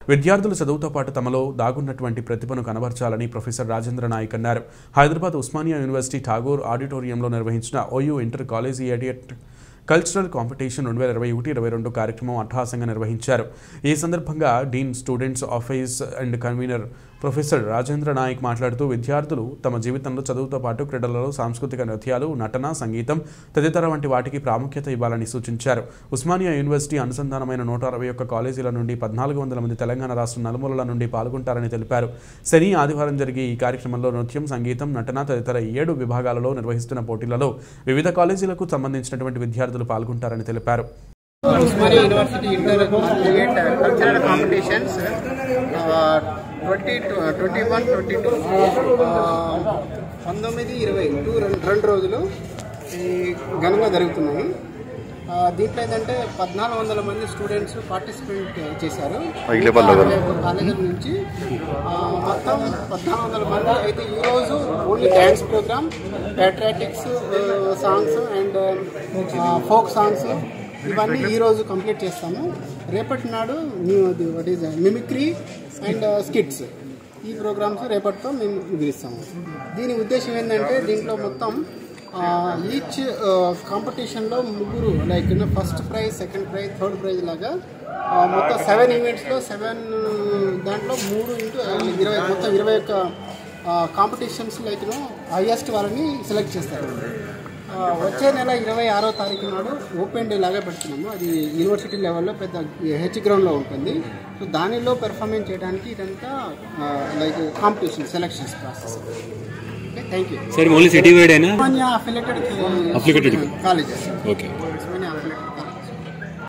విద్యార్థులు చదువుతో పాటు తమలో దాగున్నటువంటి ప్రతిభను కనబర్చాలని ప్రొఫెసర్ రాజేంద్ర నాయక్ అన్నారు హైదరాబాద్ ఉస్మానియా యూనివర్సిటీ ఠాగూర్ ఆడిటోరియంలో నిర్వహించిన OU intercollegiate cultural competition రెండు వేల ఇరవై ఒకటి ఇరవై రెండు కార్యక్రమం అట్టహాసంగా నిర్వహించారు ఈ సందర్భంగా dean students office and convener professor Rajendra Nayak మాట్లాడుతూ విద్యార్థులు తమ జీవితంలో చదువుతో పాటు క్రీడలలో సాంస్కృతిక నృత్యాలు నటన సంగీతం తదితర వంటి వాటికి ప్రాముఖ్యత ఇవ్వాలని సూచించారు ఉస్మానియా యూనివర్సిటీ అనుసంధానమైన నూట అరవై ఒక్క కాలేజీల నుండి పద్నాలుగు వందల మంది తెలంగాణ రాష్ట్రం నలుమూలల నుండి పాల్గొంటారని తెలిపారు శని ఆదివారం జరిగే ఈ కార్యక్రమంలో నృత్యం సంగీతం నటన తదితర ఏడు విభాగాలలో నిర్వహిస్తున్న పోటీలలో వివిధ కాలేజీలకు సంబంధించినటువంటి విద్యార్థులు పాల్గొంటారని తెలిపారు Osmania university intercollegiate cultural competitions twenty twenty one twenty two పంతొమ్మిది ఇరవై టూ రెండు రెండు రోజులు ఈ ఘనంగా జరుగుతున్నాయి ఆ, దీంట్లో ఏంటంటే పద్నాలుగు వందల మంది స్టూడెంట్స్ పార్టిసిపేట్ చేశారు కాలేజీల నుంచి ఆ, మొత్తం పద్నాలుగు వందల మంది అయితే ఈరోజు only dance program patriotic songs and folk songs ఇవన్నీ ఈ రోజు కంప్లీట్ చేస్తాము రేపటి నాడు what is mimicry and skits ఈ ప్రోగ్రామ్స్ రేపటితో మేము ముగిస్తాము దీని ఉద్దేశం ఏంటంటే దీంట్లో మొత్తం ఈచ్ కాంపిటీషన్లో ముగ్గురు like first prize second prize third prize లాగా ఆ, మొత్తం సెవెన్ ఈవెంట్స్లో సెవెన్ దాంట్లో మూడు ఇంటూ ఇరవై మొత్తం ఇరవై ఒక్క కాంపిటీషన్స్ లైక్ హైయెస్ట్ వాళ్ళని సెలెక్ట్ చేస్తారు ఆ, వచ్చే నెల ఇరవై ఆరో తారీఖు నాడు ఓపెన్ డే లాగా పెడుతున్నాము అది యూనివర్సిటీ లెవెల్లో పెద్ద హెచ్ గ్రౌండ్లో ఉంటుంది సో దానిలో పెర్ఫార్మెన్స్ చేయడానికి ఇదంతా like competition selections process okay thank you sir only city wide అయినా అఫిలేటెడ్ Affiliated. Colleges okay